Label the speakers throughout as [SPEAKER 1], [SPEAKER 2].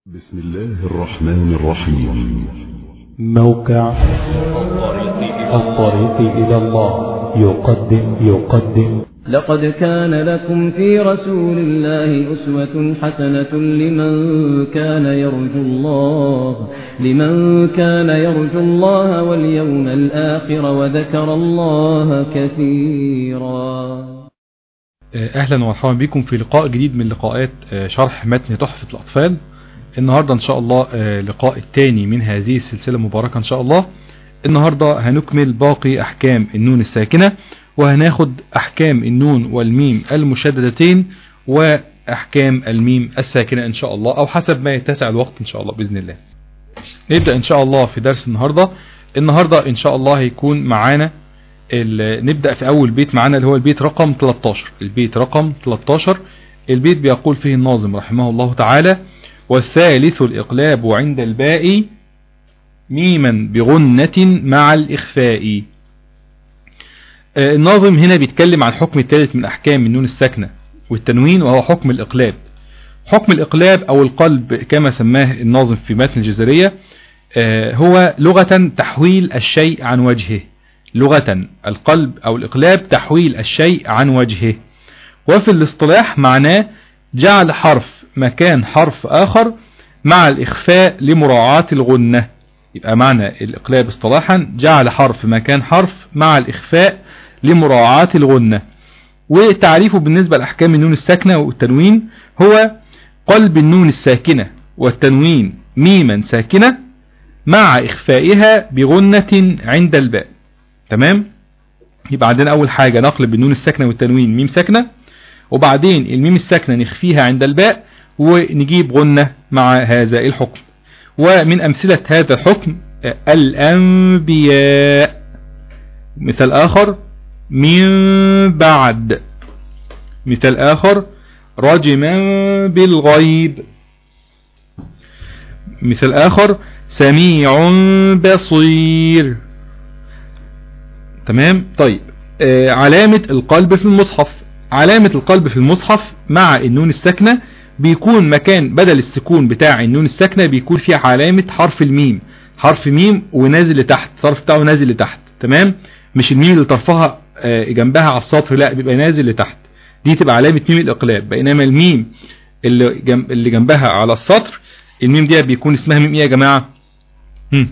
[SPEAKER 1] بسم الله الرحمن الرحيم
[SPEAKER 2] موقع الطريق إلى الله يقدم يقدم
[SPEAKER 3] لقد كان لكم في رسول الله أسوة حسنة لمن كان يرجو الله لمن كان يرجو الله واليوم الآخر وذكر الله كثيرا
[SPEAKER 4] اهلا ومرحبا بكم في لقاء جديد من لقاءات شرح متن تحفة الاطفال النهاردة ان شاء الله لقاء الثاني من هذه السلسلة المباركة ان شاء الله النهاردة هنكمل باقي احكام النون الساكنة وهناخد احكام النون والميم المشددتين واحكام الميم الساكنة ان شاء الله او حسب ما يتسع الوقت ان شاء الله باذن الله نبدأ ان شاء الله في درس النهاردة النهاردة ان شاء الله هيكون معانا نبدأ في أول بيت معانا اللي هو البيت رقم 13 البيت رقم 13 البيت بيقول فيه الناظم رحمه الله تعالى والثالث الإقلاب عند الباء ميما بغنة مع الإخفاء الناظم هنا بيتكلم عن الحكم الثالث من أحكام النون الساكنة والتنوين وهو حكم الإقلاب حكم الإقلاب أو القلب كما سماه الناظم في متن الجزرية هو لغة تحويل الشيء عن وجهه لغة القلب أو الإقلاب تحويل الشيء عن وجهه وفي الاصطلاح معناه جعل حرف مكان حرف آخر مع الإخفاء لمراعاة الغنة يبقى معنى الإقلاب اصطلاحا جعل حرف مكان حرف مع الإخفاء لمراعاة الغنة وتعريفه بالنسبة لأحكام النون الساكنة والتنوين هو قلب النون الساكنة والتنوين ميما ساكنة مع إخفائها بغنة عند الباء تمام يبقى عندنا اول حاجة نقلب النون الساكنة والتنوين ميم ساكنة وبعدين الميم الساكنة نخفيها عند الباء ونجيب غنة مع هذا الحكم ومن امثلة هذا الحكم الانبياء مثال اخر من بعد مثال اخر رجما بالغيب مثال اخر سميع بصير تمام طيب آه علامة القلب في المصحف علامة القلب في المصحف مع النون الساكنة بيكون مكان بدل السكون بتاع النون الساكنة بيكون فيه علامة حرف الميم حرف ميم ونازل لتحت الطرف بتاعه نازل لتحت تمام مش الميم اللي طرفها آه جنبها على السطر لا بيبقى نازل لتحت دي تبقى علامة ميم الإقلاب بينما الميم اللي, جنب اللي جنبها على السطر الميم دي بيكون اسمها ميم ايه يا جماعة هم.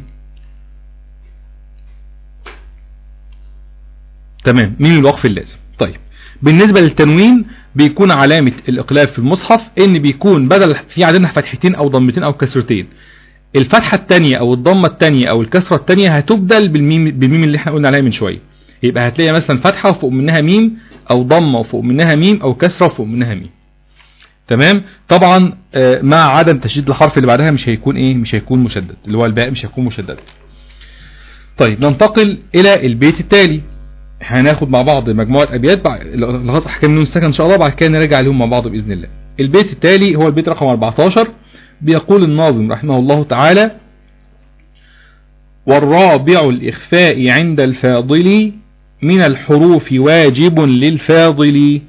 [SPEAKER 4] تمام مين الوقف اللازم طيب بالنسبة للتنوين بيكون علامة الإقلاب في المصحف إن بيكون بدل في عندنا فتحتين أو ضمتين أو كسرتين الفتحة التانية أو الضمة التانية أو الكسرة التانية هتبدل بالميم, بالميم اللي احنا قلنا عليها من شوية يبقى هتلاقي مثلا فتحة وفوق منها ميم أو ضمة وفوق منها ميم أو كسرة وفوق منها ميم تمام طبعا مع عدم تشديد الحرف اللي بعدها مش هيكون ايه مش هيكون مشدد اللي هو الباء مش هيكون مشدد طيب ننتقل إلى البيت التالي هناخد مع بعض مجموعة أبيات لغاية أحكام النون الساكنة إن شاء الله بعد كده نراجع عليهم مع بعض بإذن الله البيت التالي هو البيت رقم 14 بيقول الناظم رحمه الله تعالى والرابع الإخفاء عند الفاضل من الحروف واجب للفاضل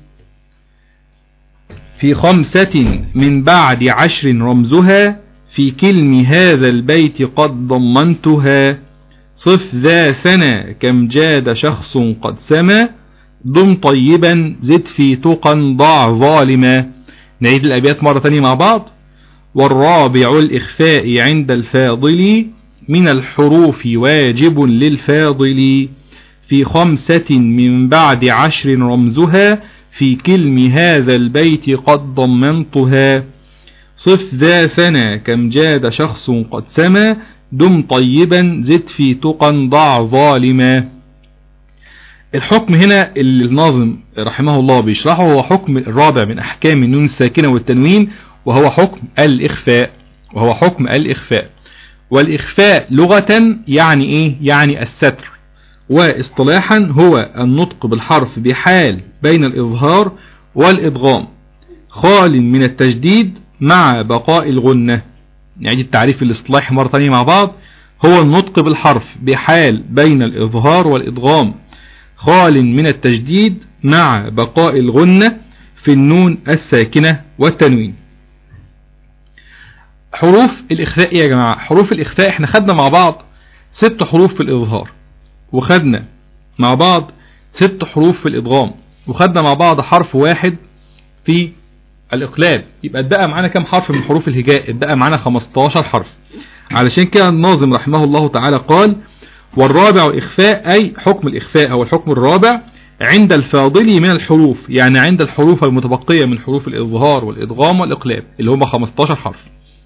[SPEAKER 4] في خمسة من بعد عشر رمزها في كلم هذا البيت قد ضمنتها صف ذا ثنى كم جاد شخص قد سما ضم طيبا زد في تقى ضع ظالما نعيد الأبيات مرة تانية مع بعض والرابع الإخفاء عند الفاضل من الحروف واجب للفاضل في خمسة من بعد عشر رمزها في كلم هذا البيت قد ضمنتها صف ذا ثنى كم جاد شخص قد سما دم طيبا زد في تقى ضع ظالما الحكم هنا اللي الناظم رحمه الله بيشرحه هو حكم الرابع من أحكام النون الساكنة والتنوين وهو حكم الإخفاء وهو حكم الإخفاء والإخفاء لغة يعني إيه يعني الستر واصطلاحا هو النطق بالحرف بحال بين الإظهار والإضغام خال من التجديد مع بقاء الغنة نعيد التعريف الاصطلاحي مرة ثانية مع بعض هو النطق بالحرف بحال بين الإظهار والإدغام خال من التجديد مع بقاء الغنة في النون الساكنة والتنوين حروف الإخفاء إيه يا جماعة حروف الإخفاء احنا خدنا مع بعض ست حروف في الإظهار وخدنا مع بعض ست حروف في الإدغام وخدنا مع بعض حرف واحد في الإقلاب يبقى اتبقى معانا كام حرف من حروف الهجاء اتبقى معانا 15 حرف علشان كده الناظم رحمه الله تعالى قال والرابع إخفاء أي حكم الإخفاء أو الحكم الرابع عند الفاضل من الحروف يعني عند الحروف المتبقية من حروف الإظهار والإدغام والإقلاب اللي هم 15 حرف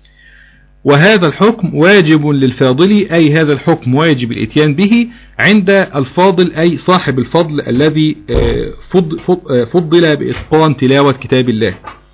[SPEAKER 4] وهذا الحكم واجب للفاضل أي هذا الحكم واجب الاتيان به عند الفاضل أي صاحب الفضل الذي آه، فض- فض- آه، فضل بإتقان تلاوة كتاب الله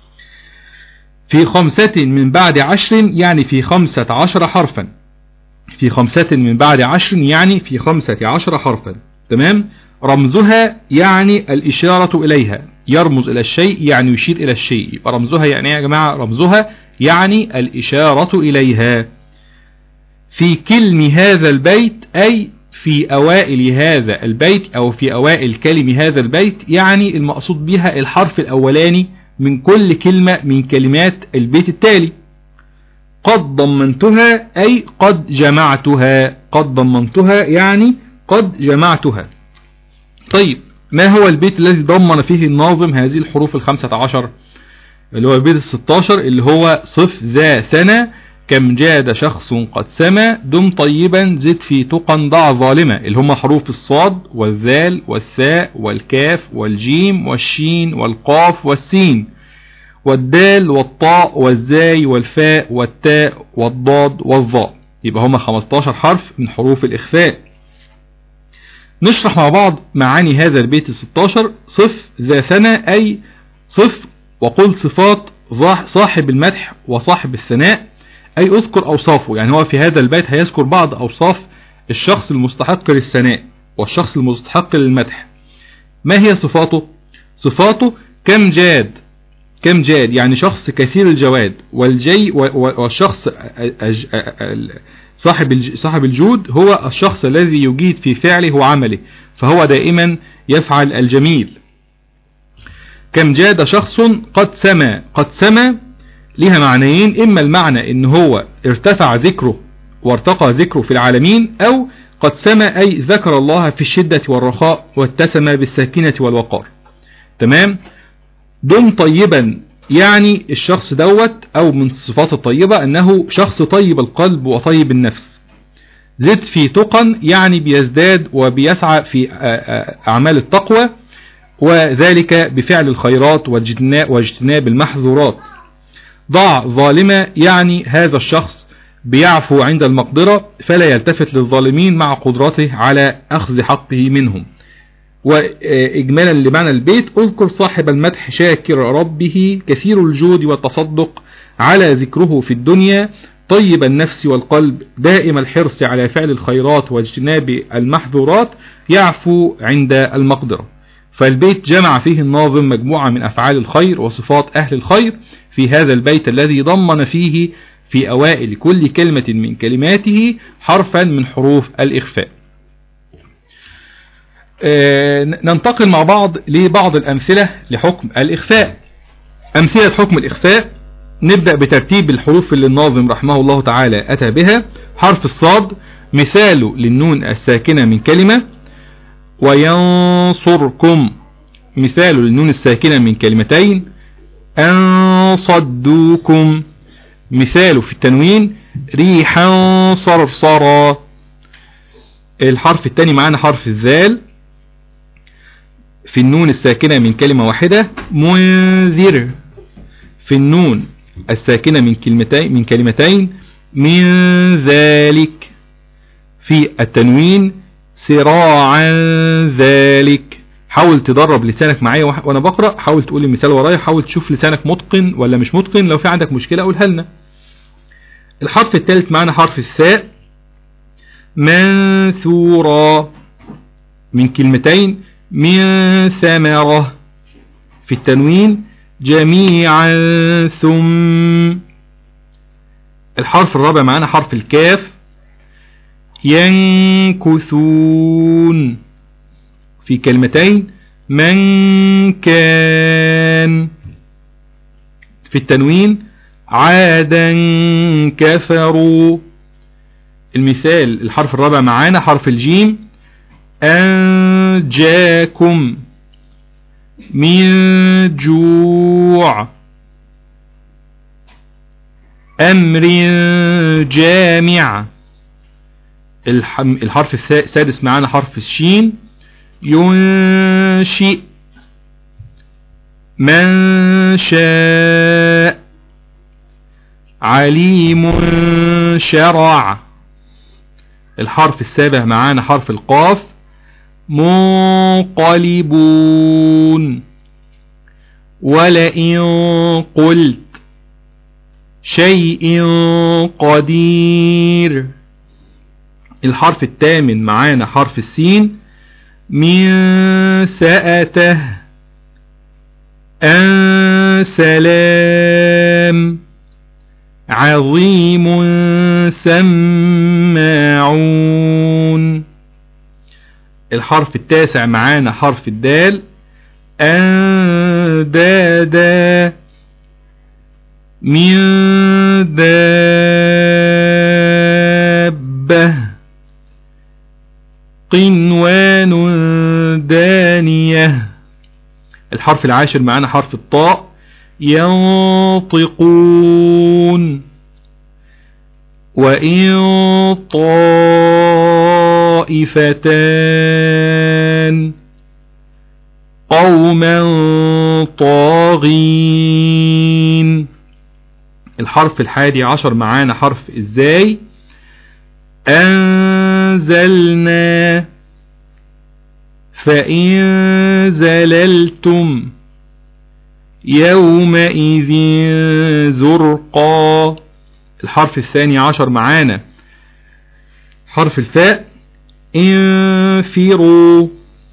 [SPEAKER 4] في خمسة من بعد عشر يعني في خمسة عشر حرفا في خمسة من بعد عشر يعني في خمسة عشر حرفا تمام رمزها يعني الإشارة إليها يرمز إلى الشيء يعني يشير إلى الشيء يبقى رمزها يعني إيه يا جماعة رمزها يعني الإشارة إليها في كلم هذا البيت أي في أوائل هذا البيت أو في أوائل كلم هذا البيت يعني المقصود بها الحرف الأولاني من كل كلمة من كلمات البيت التالي قد ضمنتها أي قد جمعتها قد ضمنتها يعني قد جمعتها طيب ما هو البيت الذي ضمن فيه الناظم هذه الحروف الخمسة عشر اللي هو البيت الستاشر اللي هو صف ذا ثنا كم جاد شخص قد سما دم طيبا زد في تقى ضع ظالمة اللي هم حروف الصاد والذال والثاء والكاف والجيم والشين والقاف والسين والدال والطاء والزاي والفاء والتاء والضاد والظاء يبقى هما 15 حرف من حروف الإخفاء نشرح مع بعض معاني هذا البيت الستاشر صف ذا ثنا أي صف وقل صفات ظاح- صاحب المدح وصاحب الثناء أي أذكر أوصافه يعني هو في هذا البيت هيذكر بعض أوصاف الشخص المستحق للثناء والشخص المستحق للمدح ما هي صفاته صفاته كم جاد كم جاد يعني شخص كثير الجواد والجي و- و- والشخص أ- أج- أ- ال- صاحب الج- صاحب الجود هو الشخص الذي يجيد في فعله وعمله فهو دائما يفعل الجميل كم جاد شخص قد سما قد سما لها معنيين إما المعنى إن هو ارتفع ذكره وارتقى ذكره في العالمين أو قد سما أي ذكر الله في الشدة والرخاء واتسم بالسكينة والوقار تمام دم طيبا يعني الشخص دوت أو من الصفات الطيبة أنه شخص طيب القلب وطيب النفس زد في تقا يعني بيزداد وبيسعى في آ- آ- أعمال التقوى وذلك بفعل الخيرات واجتناب واجتناب المحظورات ضع ظالمة يعني هذا الشخص بيعفو عند المقدرة فلا يلتفت للظالمين مع قدرته على أخذ حقه منهم وإجمالا لمعنى البيت اذكر صاحب المدح شاكر ربه كثير الجود والتصدق على ذكره في الدنيا طيب النفس والقلب دائم الحرص على فعل الخيرات واجتناب المحظورات يعفو عند المقدرة فالبيت جمع فيه الناظم مجموعة من أفعال الخير وصفات أهل الخير في هذا البيت الذي ضمن فيه في أوائل كل كلمة من كلماته حرفا من حروف الإخفاء آه، ننتقل مع بعض لبعض الأمثلة لحكم الإخفاء أمثلة حكم الإخفاء نبدأ بترتيب الحروف اللي الناظم رحمه الله تعالى أتى بها حرف الصاد مثال للنون الساكنة من كلمة وينصركم مثال للنون الساكنة من كلمتين أن صدوكم مثال في التنوين ريحا صرصرا الحرف الثاني معانا حرف الذال في النون الساكنة من كلمة واحدة منذر في النون الساكنة من كلمتين من كلمتين من ذلك في التنوين سراعا ذلك حاول تدرب لسانك معايا وح- وانا بقرأ حاول تقول المثال ورايا حاول تشوف لسانك متقن ولا مش متقن لو في عندك مشكلة قولها لنا الحرف الثالث معنا حرف الثاء منثورا من كلمتين من ثمرة في التنوين جميعا ثم الحرف الرابع معنا حرف الكاف ينكثون في كلمتين من كان في التنوين عادا كفروا المثال الحرف الرابع معانا حرف الجيم أنجاكم من جوع أمر جامع الحرف السادس معانا حرف الشين ينشئ من شاء عليم شرع الحرف السابع معانا حرف القاف منقلبون ولئن قلت شيء قدير الحرف الثامن معانا حرف السين من سأته أن سلام عظيم سماعون الحرف التاسع معانا حرف الدال أندادا من دابة قنوان دانية الحرف العاشر معانا حرف الطاء ينطقون وإن طائفتان قوما طاغين الحرف الحادي عشر معانا حرف ازاي أنزلنا فإن زللتم يومئذ زرقا الحرف الثاني عشر معانا حرف الفاء انفروا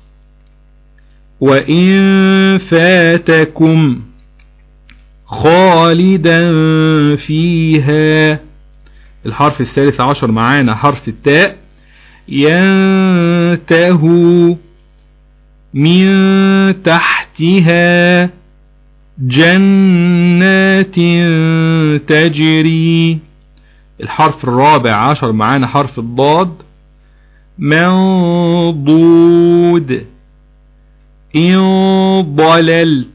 [SPEAKER 4] وإن فاتكم خالدا فيها الحرف الثالث عشر معانا حرف التاء ينتهوا من تحتها جنات تجري الحرف الرابع عشر معانا حرف الضاد منضود إن ضللت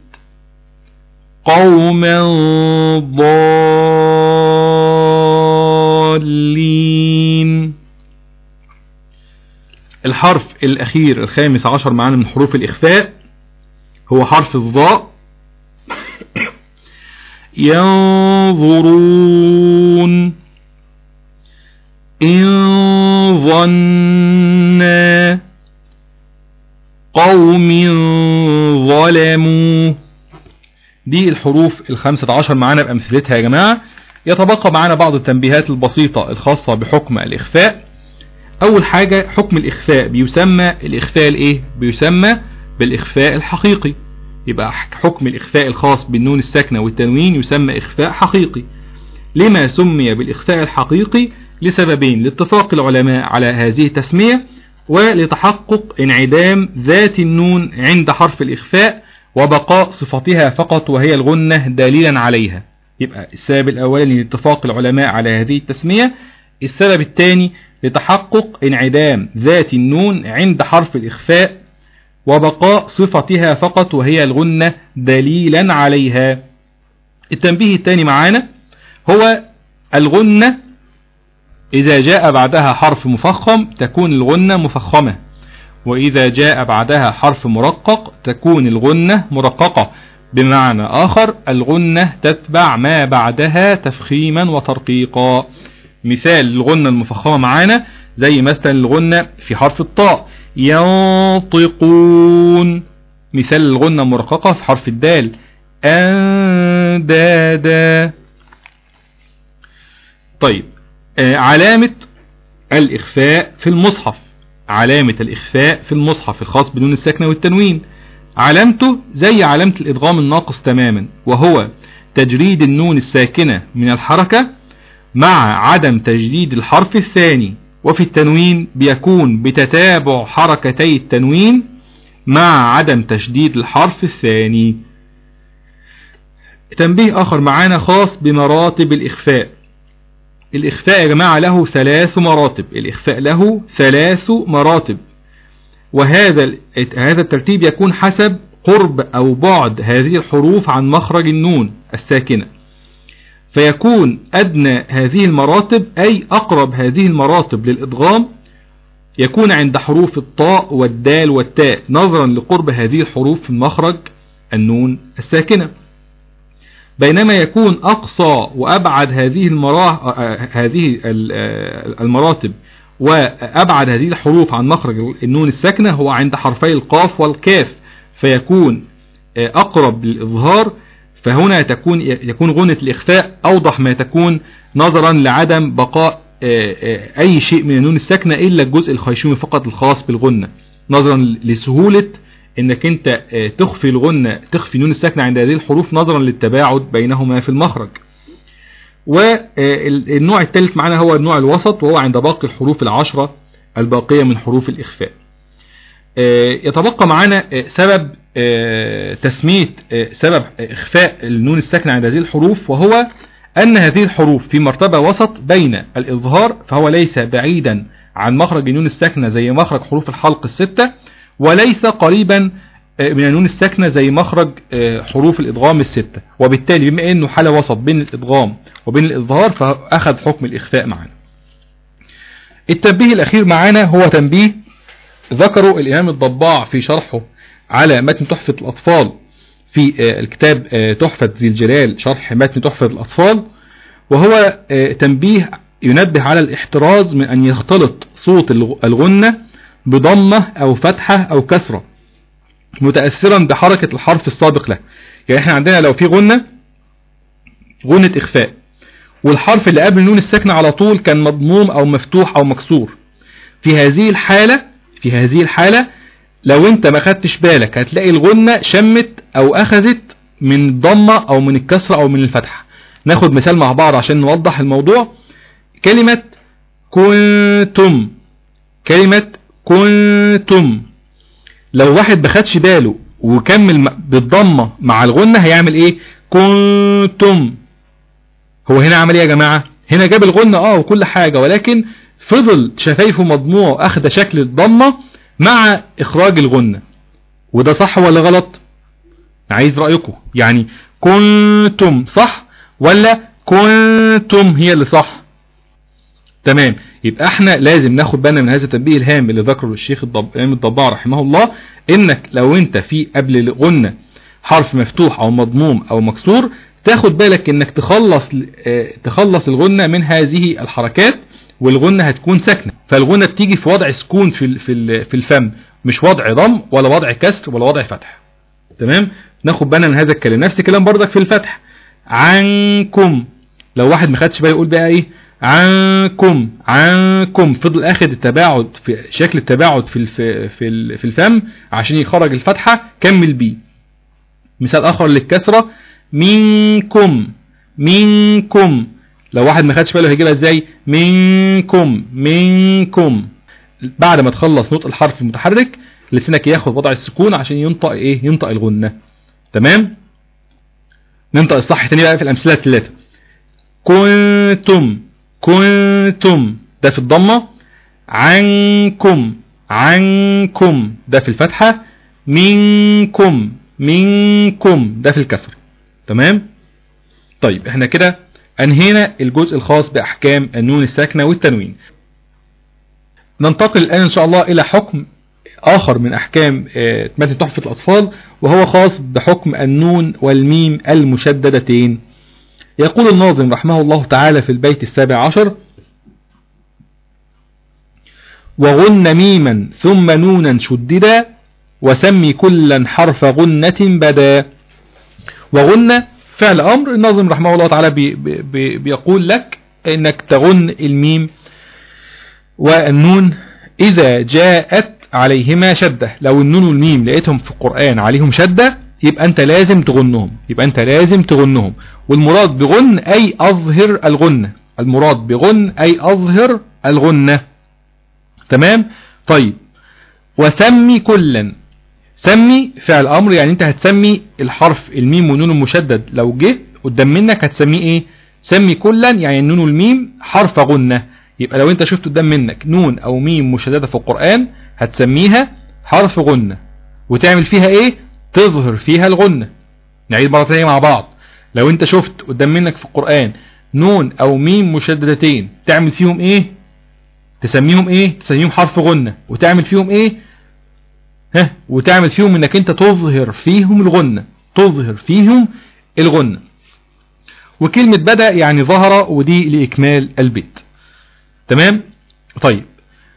[SPEAKER 4] قوما ضالين الحرف الأخير الخامس عشر معانا من حروف الإخفاء هو حرف الضاء ينظرون إن ظنا قوم ظلموا دي الحروف الخمسة عشر معانا بأمثلتها يا جماعة يتبقى معانا بعض التنبيهات البسيطة الخاصة بحكم الإخفاء أول حاجة حكم الإخفاء بيسمى الإخفاء الإيه؟ بيسمى بالإخفاء الحقيقي يبقى حكم الإخفاء الخاص بالنون الساكنة والتنوين يسمى إخفاء حقيقي لما سمي بالإخفاء الحقيقي لسببين لاتفاق العلماء على هذه التسمية ولتحقق انعدام ذات النون عند حرف الإخفاء وبقاء صفتها فقط وهي الغنة دليلا عليها يبقى السبب الأولاني لاتفاق العلماء على هذه التسمية السبب الثاني لتحقق انعدام ذات النون عند حرف الإخفاء وبقاء صفتها فقط وهي الغنة دليلا عليها التنبيه الثاني معانا هو الغنة إذا جاء بعدها حرف مفخم تكون الغنة مفخمة وإذا جاء بعدها حرف مرقق تكون الغنة مرققة بمعنى آخر الغنة تتبع ما بعدها تفخيما وترقيقا مثال الغنة المفخمة معانا زي مثلا الغنة في حرف الطاء ينطقون مثال الغنة المرققة في حرف الدال أندادا طيب آه علامة الإخفاء في المصحف علامة الإخفاء في المصحف الخاص بنون الساكنة والتنوين علامته زي علامة الإدغام الناقص تماما وهو تجريد النون الساكنة من الحركة مع عدم تجديد الحرف الثاني وفي التنوين بيكون بتتابع حركتي التنوين مع عدم تشديد الحرف الثاني تنبيه آخر معانا خاص بمراتب الإخفاء الإخفاء يا جماعة له ثلاث مراتب الإخفاء له ثلاث مراتب وهذا هذا الترتيب يكون حسب قرب أو بعد هذه الحروف عن مخرج النون الساكنة فيكون أدنى هذه المراتب أي أقرب هذه المراتب للإدغام يكون عند حروف الطاء والدال والتاء نظرا لقرب هذه الحروف في مخرج النون الساكنة بينما يكون أقصى وأبعد هذه هذه المراتب وأبعد هذه الحروف عن مخرج النون الساكنة هو عند حرفي القاف والكاف فيكون أقرب للإظهار فهنا تكون يكون غنة الإخفاء أوضح ما تكون نظرا لعدم بقاء أي شيء من النون الساكنة إلا الجزء الخيشومي فقط الخاص بالغنة نظرا لسهولة انك انت تخفي الغنة تخفي النون الساكنة عند هذه الحروف نظرا للتباعد بينهما في المخرج والنوع الثالث معنا هو النوع الوسط وهو عند باقي الحروف العشرة الباقية من حروف الإخفاء يتبقى معنا سبب تسمية سبب إخفاء النون الساكنة عند هذه الحروف وهو أن هذه الحروف في مرتبة وسط بين الإظهار فهو ليس بعيدا عن مخرج النون الساكنة زي مخرج حروف الحلق الستة وليس قريبا من النون الساكنة زي مخرج حروف الإدغام الستة وبالتالي بما أنه حالة وسط بين الإدغام وبين الإظهار فأخذ حكم الإخفاء معنا التنبيه الأخير معنا هو تنبيه ذكره الإمام الضباع في شرحه على متن تحفة الأطفال في الكتاب تحفة ذي الجلال شرح متن تحفة الأطفال وهو تنبيه ينبه على الاحتراز من أن يختلط صوت الغنة بضمة أو فتحة أو كسرة متأثرا بحركة الحرف السابق له يعني احنا عندنا لو في غنة غنة إخفاء والحرف اللي قبل النون الساكنة على طول كان مضموم أو مفتوح أو مكسور في هذه الحالة في هذه الحالة لو انت ما خدتش بالك هتلاقي الغنة شمت أو أخذت من الضمة أو من الكسرة أو من الفتحة ناخد مثال مع بعض عشان نوضح الموضوع كلمة كنتم كلمة كنتم لو واحد بخدش باله وكمل بالضمة مع الغنة هيعمل ايه كنتم هو هنا عمل ايه يا جماعة هنا جاب الغنة اه وكل حاجة ولكن فضل شفايفه مضموع واخد شكل الضمة مع اخراج الغنة وده صح ولا غلط عايز رأيكم يعني كنتم صح ولا كنتم هي اللي صح تمام يبقى احنا لازم ناخد بالنا من هذا التنبيه الهام اللي ذكره الشيخ الامام الضباع رحمه الله انك لو انت في قبل الغنة حرف مفتوح او مضموم او مكسور تاخد بالك انك تخلص اه تخلص الغنة من هذه الحركات والغنة هتكون ساكنة فالغنة بتيجي في وضع سكون في في في الفم مش وضع ضم ولا وضع كسر ولا وضع فتح تمام ناخد بالنا من هذا الكلام نفس الكلام برضك في الفتح عنكم لو واحد ما خدش باله يقول بقى ايه عنكم عنكم فضل اخد التباعد في شكل التباعد في في في الفم عشان يخرج الفتحة كمل بيه مثال اخر للكسرة منكم منكم لو واحد ما خدش باله هيجيبها ازاي منكم منكم بعد ما تخلص نطق الحرف المتحرك لسانك ياخد وضع السكون عشان ينطق ايه ينطق الغنة تمام ننطق الصح تاني بقى في الامثله الثلاثه كنتم كنتم ده في الضمة عنكم عنكم ده في الفتحة منكم منكم ده في الكسر تمام طيب احنا كده انهينا الجزء الخاص باحكام النون الساكنة والتنوين ننتقل الان ان شاء الله الى حكم اخر من احكام متن تحفة الاطفال وهو خاص بحكم النون والميم المشددتين يقول الناظم رحمه الله تعالى في البيت السابع عشر وغن ميما ثم نونا شددا وسمي كلا حرف غنة بدا وغن فعل أمر الناظم رحمه الله تعالى بي بي بيقول لك انك تغن الميم والنون إذا جاءت عليهما شدة لو النون والميم لقيتهم في القرآن عليهم شدة يبقى أنت لازم تغنهم يبقى أنت لازم تغنهم والمراد بغن أي أظهر الغنة المراد بغن أي أظهر الغنة تمام طيب وسمي كلا سمي فعل أمر يعني أنت هتسمي الحرف الميم والنون المشدد لو جه قدام منك هتسميه إيه سمي كلا يعني النون والميم حرف غنة يبقى لو انت شفت قدام منك نون او ميم مشددة في القرآن هتسميها حرف غنة وتعمل فيها ايه تظهر فيها الغنة نعيد مرة ثانية مع بعض لو انت شفت قدام منك في القرآن نون او ميم مشددتين تعمل فيهم ايه تسميهم ايه تسميهم حرف غنة وتعمل فيهم ايه ها وتعمل فيهم انك انت تظهر فيهم الغنة تظهر فيهم الغنة وكلمة بدأ يعني ظهر ودي لإكمال البيت تمام طيب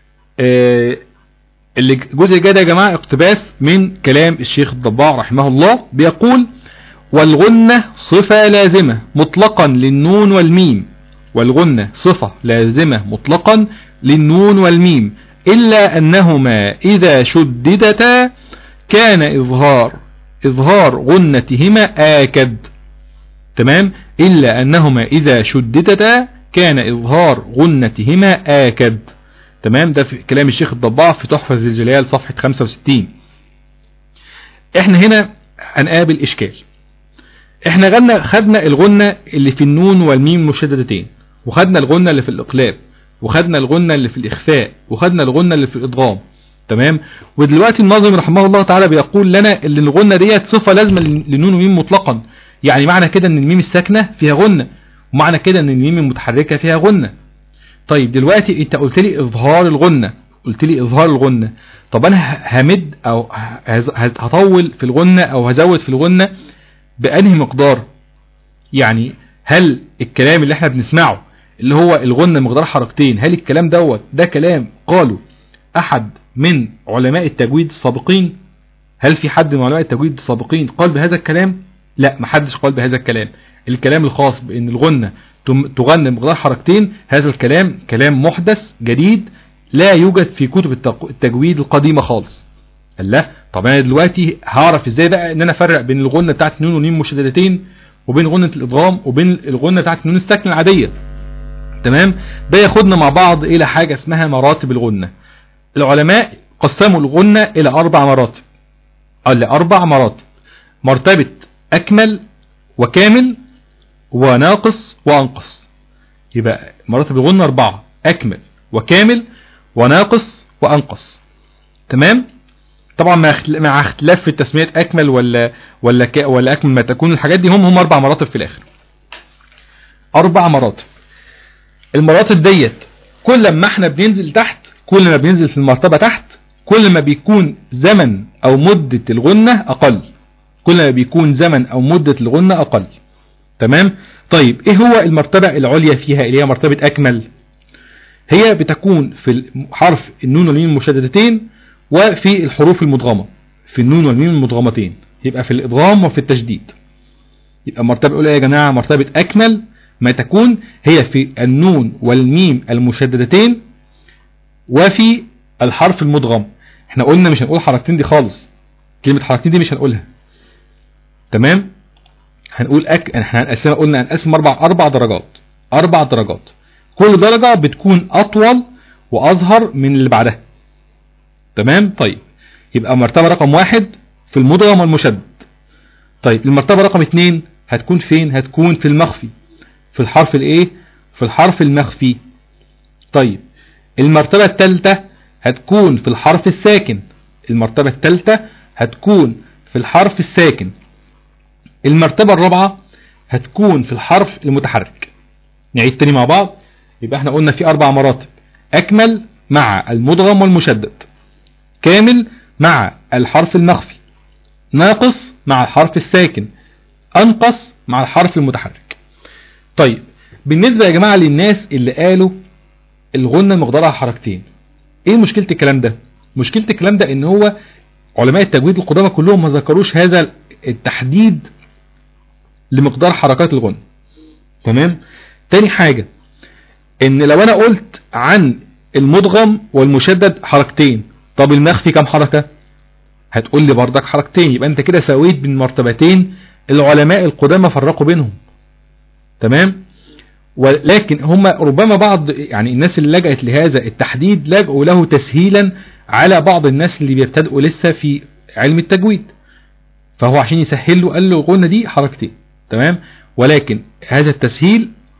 [SPEAKER 4] آه اللي الجزء الجاي ده يا جماعة اقتباس من كلام الشيخ الضباع رحمه الله بيقول والغنة صفة لازمة مطلقا للنون والميم والغنة صفة لازمة مطلقا للنون والميم إلا أنهما إذا شددتا كان إظهار إظهار غنتهما آكد تمام إلا أنهما إذا شددتا كان إظهار غنتهما آكد تمام ده في كلام الشيخ الضباع في تحفة ذي الجلال صفحة 65 احنا هنا هنقابل إشكال احنا غنى خدنا الغنة اللي في النون والميم مشددتين وخدنا الغنة اللي في الإقلاب وخدنا الغنة اللي في الإخفاء وخدنا الغنة اللي في الإضغام تمام ودلوقتي الناظم رحمه الله تعالى بيقول لنا ان الغنة ديت صفة لازمة لنون وميم مطلقا يعني معنى كده ان الميم الساكنة فيها غنة ومعنى كده ان الميم المتحركة فيها غنة طيب دلوقتي انت قلت لي اظهار الغنة قلت لي اظهار الغنة طب انا همد او هطول في الغنة او هزود في الغنة بانهي مقدار يعني هل الكلام اللي احنا بنسمعه اللي هو الغنة مقدار حركتين هل الكلام دوت ده كلام قاله احد من علماء التجويد السابقين هل في حد من علماء التجويد السابقين قال بهذا الكلام لا محدش قال بهذا الكلام الكلام الخاص بان الغنة تغنى مقدار حركتين هذا الكلام كلام محدث جديد لا يوجد في كتب التجويد القديمة خالص قال لا طب انا دلوقتي هعرف ازاي بقى ان انا افرق بين الغنة بتاعت نون ونين مشددتين وبين غنة الادغام وبين الغنة بتاعت نون الساكنة العادية تمام ده ياخدنا مع بعض الى حاجة اسمها مراتب الغنة العلماء قسموا الغنة الى اربع مراتب قال اربع مراتب مرتبة اكمل وكامل وناقص وانقص يبقى مراتب الغنة اربعة اكمل وكامل وناقص وانقص تمام طبعا مع اختلاف في التسميات اكمل ولا ولا ك... ولا اكمل ما تكون الحاجات دي هم هم اربع مراتب في الاخر اربع مراتب المراتب ديت كل ما احنا بننزل تحت كل ما بننزل في المرتبة تحت كل ما بيكون زمن او مدة الغنة اقل كل ما بيكون زمن او مدة الغنة اقل تمام طيب ايه هو المرتبة العليا فيها اللي هي مرتبة اكمل هي بتكون في حرف النون والميم المشددتين وفي الحروف المدغمة في النون والميم المدغمتين يبقى في الادغام وفي التشديد يبقى المرتبة الاولى يا جماعة مرتبة اكمل ما تكون هي في النون والميم المشددتين وفي الحرف المدغم احنا قلنا مش هنقول حركتين دي خالص كلمة حركتين دي مش هنقولها تمام هنقول أك... احنا هنقسمها قلنا هنقسم اربع اربع درجات اربع درجات كل درجة بتكون اطول واظهر من اللي بعدها تمام طيب يبقى مرتبة رقم واحد في المدغم والمشدد طيب المرتبة رقم اتنين هتكون فين هتكون في المخفي في الحرف الايه في الحرف المخفي طيب المرتبة الثالثة هتكون في الحرف الساكن المرتبة الثالثة هتكون في الحرف الساكن المرتبة الرابعة هتكون في الحرف المتحرك نعيد تاني مع بعض يبقى احنا قلنا في اربع مراتب اكمل مع المدغم والمشدد كامل مع الحرف المخفي ناقص مع الحرف الساكن انقص مع الحرف المتحرك طيب بالنسبة يا جماعة للناس اللي قالوا الغنة مقدارها حركتين ايه مشكلة الكلام ده مشكلة الكلام ده ان هو علماء التجويد القدامى كلهم ما ذكروش هذا التحديد لمقدار حركات الغنة تمام تاني حاجة ان لو انا قلت عن المدغم والمشدد حركتين طب المخفي كم حركة هتقول لي بردك حركتين يبقى انت كده سويت بين مرتبتين العلماء القدامى فرقوا بينهم تمام ولكن هم ربما بعض يعني الناس اللي لجأت لهذا التحديد لجأوا له تسهيلا على بعض الناس اللي بيبتدئوا لسه في علم التجويد فهو عشان يسهل له قال له الغنة دي حركتين تمام ولكن هذا التسهيل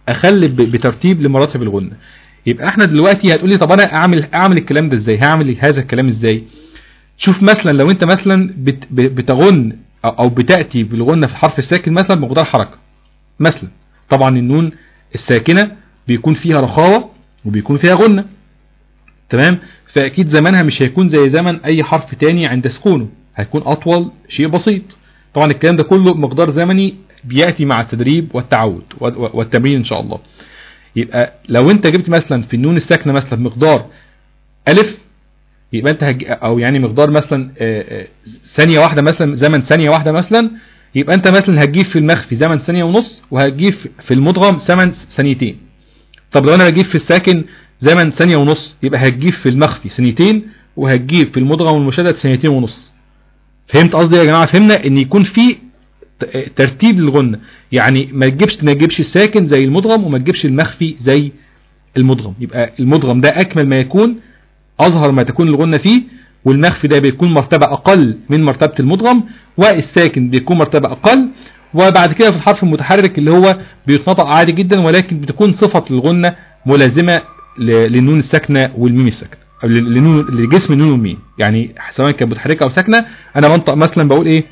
[SPEAKER 4] اخلي ب- بترتيب لمراتب الغنة يبقى احنا دلوقتي هتقولي طب انا اعمل اعمل الكلام ده ازاي هعمل هذا الكلام ازاي شوف مثلا لو انت مثلا بت ب- بتغن او أو بتاتي بالغنه في الحرف الساكن مثلا بمقدار حركه مثلا طبعا النون الساكنه بيكون فيها رخاوه وبيكون فيها غنه تمام فاكيد زمانها مش هيكون زي زمن اي حرف تاني عند سكونه هيكون اطول شيء بسيط طبعا الكلام ده كله مقدار زمني بياتي مع التدريب والتعود و- و- والتمرين ان شاء الله يبقى لو انت جبت مثلا في النون الساكنه مثلا مقدار الف يبقى انت هج... او يعني مقدار مثلا آه، آه، ثانيه واحده مثلا زمن ثانيه واحده مثلا يبقى انت مثلا هتجيب في المخفي زمن ثانيه ونص وهتجيب في المدغم زمن ثانيتين طب لو انا بجيب في الساكن زمن ثانيه ونص يبقى هتجيب في المخفي ثانيتين وهتجيب في المدغم والمشدد ثانيتين ونص فهمت قصدي يا جماعه فهمنا ان يكون في ت- ترتيب للغنه يعني ما تجيبش ما تجيبش الساكن زي المدغم وما تجيبش المخفي زي المدغم يبقى المدغم ده اكمل ما يكون اظهر ما تكون الغنة فيه والمخفي ده بيكون مرتبة اقل من مرتبة المدغم والساكن بيكون مرتبة اقل وبعد كده في الحرف المتحرك اللي هو بيتنطق عادي جدا ولكن بتكون صفة الغنة ملازمة ل- للنون الساكنة والميم الساكنة أو لل- لنون لجسم النون والميم يعني سواء كانت متحركة او ساكنة انا بنطق مثلا بقول ايه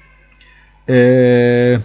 [SPEAKER 4] آه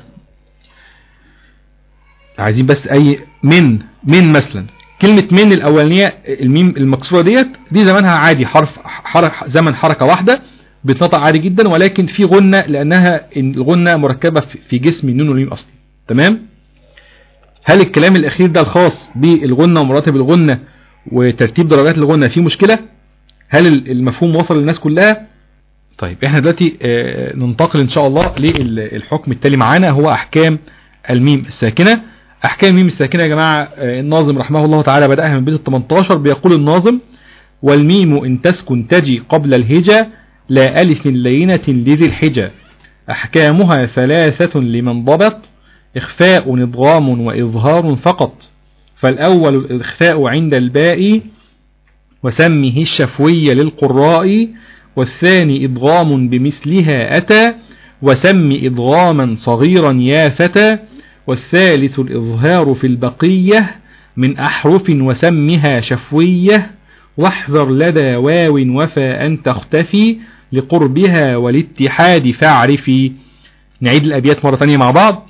[SPEAKER 4] عايزين بس اي من من مثلا كلمة من الأولانية الميم المكسورة ديت دي زمانها عادي حرف حرك زمن حركة واحدة بتنطق عادي جدا ولكن في غنة لأنها الغنة مركبة في- في جسم النون والميم أصلي تمام هل الكلام الأخير ده الخاص بالغنة ومراتب الغنة وترتيب درجات الغنة فيه مشكلة هل ال- المفهوم وصل للناس كلها طيب احنا دلوقتي آه، ننتقل ان شاء الله للحكم التالي معانا هو احكام الميم الساكنة احكام الميم الساكنة يا جماعة آه، الناظم رحمه الله تعالى بدأها من بيت ال 18 بيقول الناظم والميم ان تسكن تجي قبل الهجا لا ألف لينة لذي الحجا أحكامها ثلاثة لمن ضبط إخفاء إضغام وإظهار فقط فالأول الإخفاء عند الباء وسمه الشفوي للقراء والثاني إضغام بمثلها أتى وسم إضغاما صغيرا يا فتى والثالث الإظهار في البقية من أحرف وسمها شفوية واحذر لدى واو وفاء تختفي لقربها والاتحاد فاعرفي نعيد الأبيات مرة ثانية مع بعض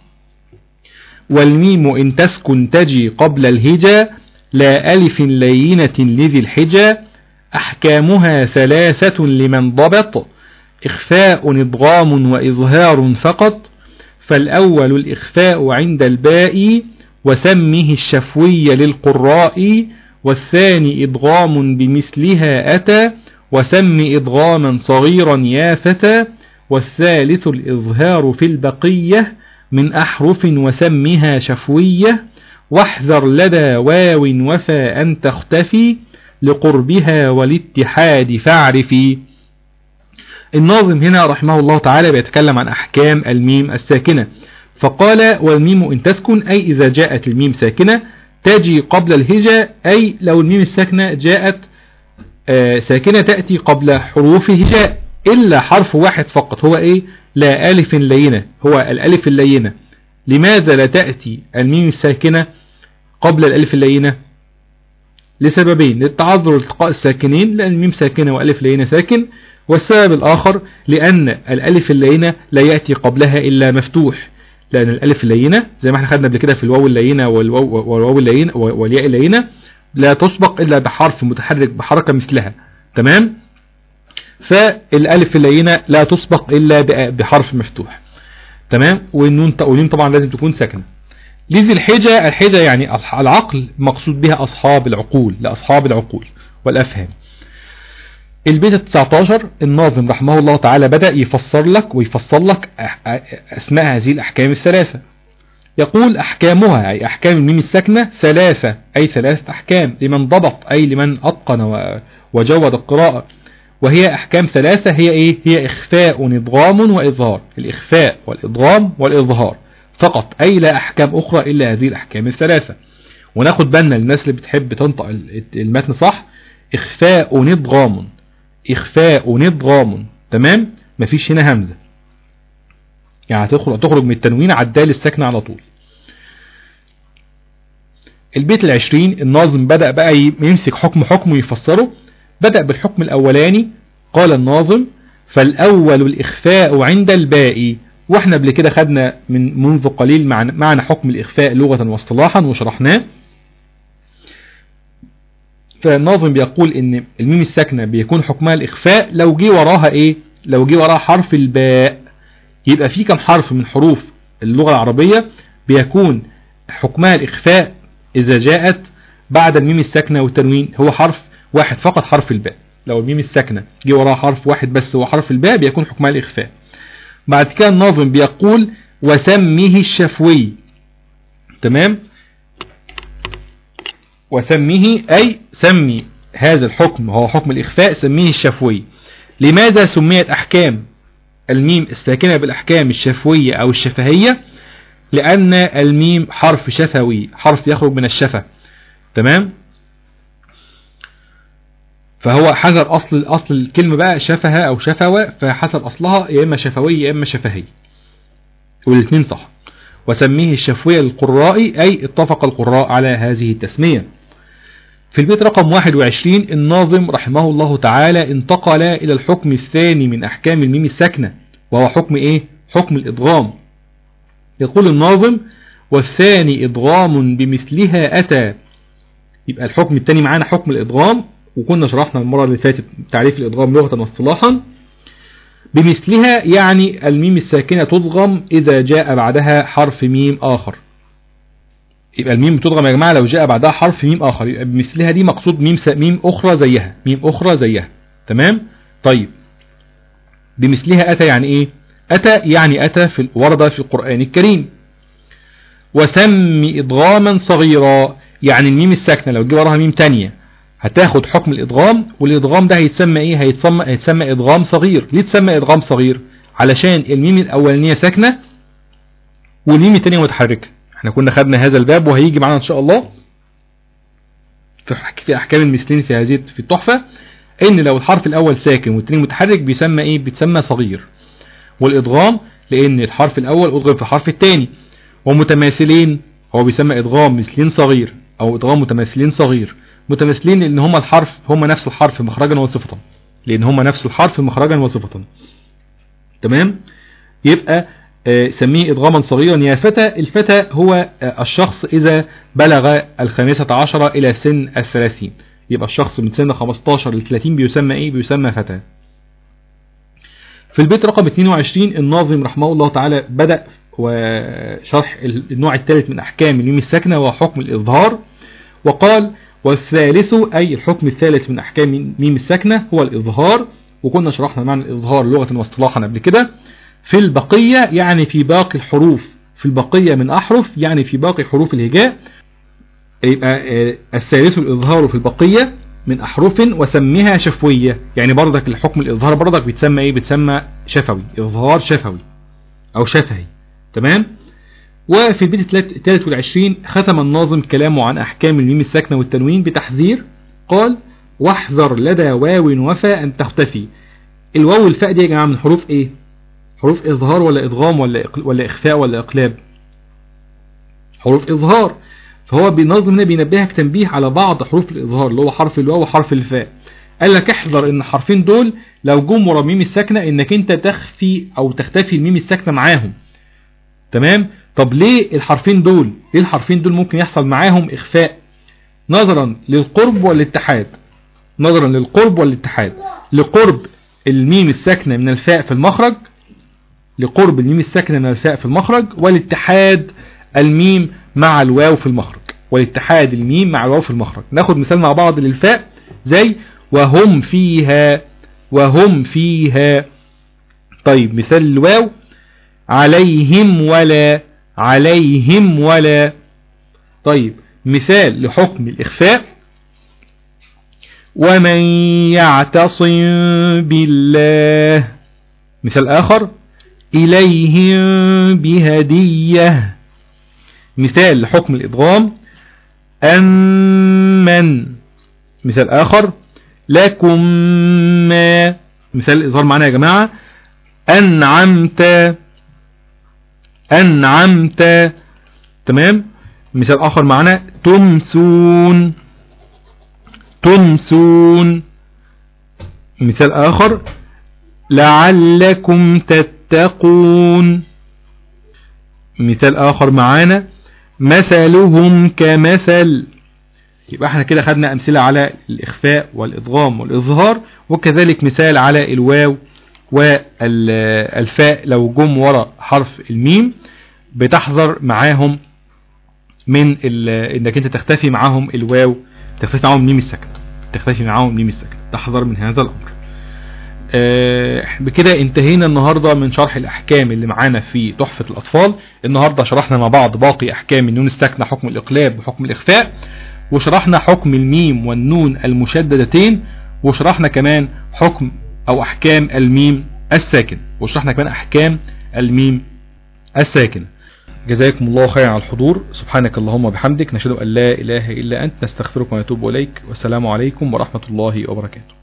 [SPEAKER 4] والميم إن تسكن تجي قبل الهجا لا ألف لينة لذي الحجا أحكامها ثلاثة لمن ضبط إخفاء إضغام وإظهار فقط فالأول الإخفاء عند الباء وسمه الشفوي للقراء والثاني إضغام بمثلها أتى وسم إضغاما صغيرا يا فتى والثالث الإظهار في البقية من أحرف وسمها شفوية واحذر لدى واو وفاء تختفي لقربها والاتحاد فاعرفي الناظم هنا رحمه الله تعالى بيتكلم عن أحكام الميم الساكنة فقال والميم إن تسكن أي إذا جاءت الميم ساكنة تجي قبل الهجا أي لو الميم الساكنة جاءت آه، ساكنة تأتي قبل حروف هجاء إلا حرف واحد فقط هو إيه لا ألف لينة هو الألف اللينة لماذا لا تأتي الميم الساكنة قبل الألف اللينة لسببين للتعذر التقاء الساكنين لأن الميم ساكنة وألف لينة ساكن والسبب الآخر لأن الألف اللينة لا يأتي قبلها إلا مفتوح لأن الألف اللينة زي ما احنا خدنا قبل كده في الواو اللينة والواو والواو اللينة والياء اللينة لا تسبق إلا بحرف متحرك بحركة مثلها تمام فالألف اللينة لا تسبق إلا بحرف مفتوح تمام والنون والنون طبعا لازم تكون ساكنه لذي الحجة الحجة يعني العقل مقصود بها أصحاب العقول لأصحاب العقول والأفهام البيت 19 الناظم رحمه الله تعالى بدأ يفسر لك ويفسر لك أسماء هذه الأحكام الثلاثة يقول أحكامها أي أحكام الميم الساكنة ثلاثة أي ثلاثة أحكام لمن ضبط أي لمن أتقن وجود القراءة وهي أحكام ثلاثة هي إيه؟ هي إخفاء إضغام وإظهار الإخفاء والإضغام والإظهار فقط أي لا أحكام أخرى إلا هذه الأحكام الثلاثة وناخد بالنا للناس اللي بتحب تنطق المتن صح إخفاء نضغام إخفاء نضغام تمام مفيش هنا همزة يعني تخرج تخرج من التنوين على الدال الساكنة على طول البيت العشرين الناظم بدأ بقى ي- يمسك حكم حكم ويفسره بدأ بالحكم الأولاني قال الناظم فالأول الإخفاء عند الباقي واحنا قبل كده خدنا من منذ قليل معنى, معنى حكم الإخفاء لغة واصطلاحا وشرحناه فالناظم بيقول ان الميم الساكنة بيكون حكمها الإخفاء لو جه وراها ايه لو جه وراها حرف الباء يبقى في كم حرف من حروف اللغة العربية بيكون حكمها الإخفاء إذا جاءت بعد الميم الساكنة والتنوين هو حرف واحد فقط حرف الباء لو الميم الساكنة جه وراها حرف واحد بس هو حرف الباء بيكون حكمها الإخفاء بعد كده الناظم بيقول وسميه الشفوي تمام وسميه أي سمي هذا الحكم هو حكم الإخفاء سميه الشفوي لماذا سميت أحكام الميم الساكنة بالأحكام الشفوية أو الشفهية لأن الميم حرف شفوي حرف يخرج من الشفة تمام فهو حسب أصل أصل الكلمة بقى شفهة أو شفوة فحسب أصلها يا إما شفوي يا إما شفهي والاثنين صح وسميه الشفوية للقراء أي اتفق القراء على هذه التسمية في البيت رقم 21 الناظم رحمه الله تعالى انتقل إلى الحكم الثاني من أحكام الميم الساكنة وهو حكم إيه؟ حكم الإدغام يقول الناظم والثاني إدغام بمثلها أتى يبقى الحكم الثاني معانا حكم الإدغام وكنا شرحنا المرة اللي فاتت تعريف الإدغام لغة واصطلاحا بمثلها يعني الميم الساكنة تدغم إذا جاء بعدها حرف ميم آخر يبقى الميم بتدغم يا جماعة لو جاء بعدها حرف ميم آخر يبقى بمثلها دي مقصود ميم س... ميم أخرى زيها ميم أخرى زيها تمام طيب بمثلها أتى يعني إيه أتى يعني أتى في ورد في القرآن الكريم وسم إدغاما صغيرا يعني الميم الساكنة لو جه وراها ميم تانية هتاخد حكم الإدغام والإدغام ده هيتسمى إيه هيتسمى, هيتسمى إدغام صغير ليه تسمى إدغام صغير علشان الميم الأولانية ساكنة والميم التانية متحركة احنا كنا خدنا هذا الباب وهيجي معانا إن شاء الله في في أحكام المثلين في هذه في التحفة إن لو الحرف الأول ساكن والتاني متحرك بيسمى إيه بيتسمى صغير والإدغام لأن الحرف الأول أدغم في الحرف الثاني ومتماثلين هو بيسمى إدغام مثلين صغير أو إدغام متماثلين صغير متماثلين لأن هما الحرف هما نفس الحرف مخرجا وصفة لأن هما نفس الحرف مخرجا وصفة تمام يبقى آه سميه إدغاما صغيرا يا فتى الفتى هو آه الشخص إذا بلغ الخامسة عشرة إلى سن الثلاثين يبقى الشخص من سن 15 ل 30 بيسمى إيه بيسمى فتى في البيت رقم 22 الناظم رحمه الله تعالى بدأ وشرح النوع الثالث من أحكام الميم الساكنة وحكم الإظهار وقال والثالث أي الحكم الثالث من أحكام ميم الساكنة هو الإظهار وكنا شرحنا معنى الإظهار لغة واصطلاحا قبل كده في البقية يعني في باقي الحروف في البقية من أحرف يعني في باقي حروف الهجاء يبقى الثالث الإظهار في البقية من أحرف وسميها شفوية يعني برضك الحكم الإظهار برضك بيتسمى إيه بيتسمى شفوي إظهار شفوي أو شفهي تمام وفي البيت الثالث والعشرين ختم الناظم كلامه عن أحكام الميم الساكنة والتنوين بتحذير قال واحذر لدى واو وفاء أن تختفي الواو والفاء دي يا جماعة من حروف إيه حروف إظهار ولا إدغام ولا ولا إخفاء ولا إقلاب حروف إظهار فهو بنظم هنا بينبهك تنبيه على بعض حروف الإظهار اللي هو حرف الواو وحرف الفاء قال لك احذر ان الحرفين دول لو جم ورا ميم الساكنة انك انت تخفي او تختفي الميم الساكنة معاهم تمام طب ليه الحرفين دول ليه الحرفين دول ممكن يحصل معاهم اخفاء نظرا للقرب والاتحاد نظرا للقرب والاتحاد لقرب الميم الساكنة من الفاء في المخرج لقرب الميم الساكنة من الفاء في المخرج والاتحاد الميم مع الواو في المخرج والاتحاد الميم مع الواو في المخرج ناخد مثال مع بعض للفاء زي وهم فيها وهم فيها طيب مثال الواو عليهم ولا عليهم ولا طيب مثال لحكم الإخفاء ومن يعتصم بالله مثال آخر إليهم بهدية مثال لحكم الإدغام أمن مثال آخر لكم ما مثال الإظهار معنا يا جماعة أنعمت أنعمت تمام مثال آخر معنا تمسون تمسون مثال آخر لعلكم تتقون مثال آخر معانا مثلهم كمثل يبقى احنا كده خدنا أمثلة على الإخفاء والإضغام والإظهار وكذلك مثال على الواو والفاء لو جم ورا حرف الميم بتحذر معاهم من انك انت تختفي معاهم الواو تختفي معاهم ميم السكن تختفي معاهم ميم السكن تحذر من هذا الأمر آه بكده انتهينا النهاردة من شرح الأحكام اللي معانا في تحفة الأطفال النهاردة شرحنا مع بعض باقي أحكام النون الساكنة حكم الإقلاب وحكم الإخفاء وشرحنا حكم الميم والنون المشددتين وشرحنا كمان حكم أو أحكام الميم الساكن وشرحنا كمان أحكام الميم الساكن جزاكم الله خيرا على الحضور سبحانك اللهم وبحمدك نشهد أن لا إله إلا أنت نستغفرك ونتوب إليك والسلام عليكم ورحمة الله وبركاته